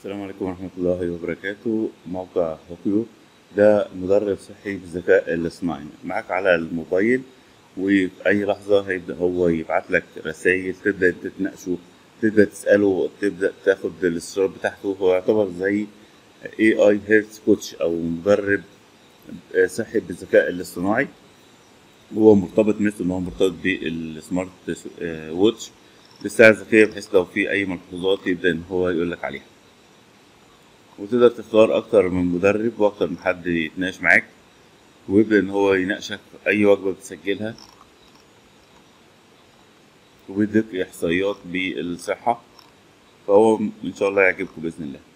السلام عليكم ورحمة الله وبركاته موقع هوكيو ده مدرب صحي بالذكاء الاصطناعي معاك على الموبايل وفي أي لحظة هيبدأ هو يبعت لك رسائل تبدأ انت تناقشه تبدأ تسأله تبدأ تاخد الاستشارات بتاعته هو يعتبر زي اي اي هيلث كوتش أو مدرب صحي بالذكاء الاصطناعي هو مرتبط مثل إن هو مرتبط بالسمارت ووتش بالساعة الذكية بحيث لو في أي ملحوظات يبدأ إن هو يقول لك عليها وتقدر تختار أكتر من مدرب وأكتر من حد يتناقش معاك ويبدأ إن هو يناقشك في أي وجبة بتسجلها وبيديك إحصائيات بالصحة فهو إن شاء الله يعجبكم بإذن الله